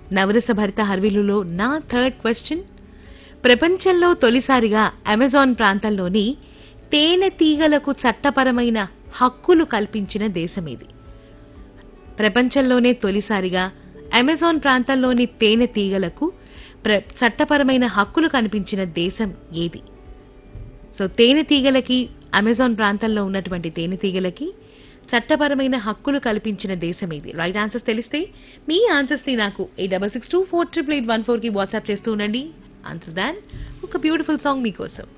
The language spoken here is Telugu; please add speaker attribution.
Speaker 1: నవరస భరిత హర్విలులో నా థర్డ్ క్వశ్చన్ ప్రపంచంలో తొలిసారిగా అమెజాన్ ప్రాంతంలోని తేనె తీగలకు చట్టపరమైన హక్కులు కల్పించిన దేశమేది ప్రపంచంలోనే తొలిసారిగా అమెజాన్ ప్రాంతంలోని తేనె తీగలకు ప్ర- చట్టపరమైన హక్కులు కనిపించిన దేశం ఏది సో తేనె తీగలకి అమెజాన్ ప్రాంతంలో ఉన్నటువంటి తేనె తీగలకి చట్టపరమైన హక్కులు కల్పించిన దేశం ఇది రైట్ ఆన్సర్స్ తెలిస్తే మీ ఆన్సర్స్ ని నాకు eight double six two four triple eight one four కి వాట్సాప్ చేస్తూ ఉండండి ఆన్సర్ దాన్ ఒక బ్యూటిఫుల్ సాంగ్ మీకోసం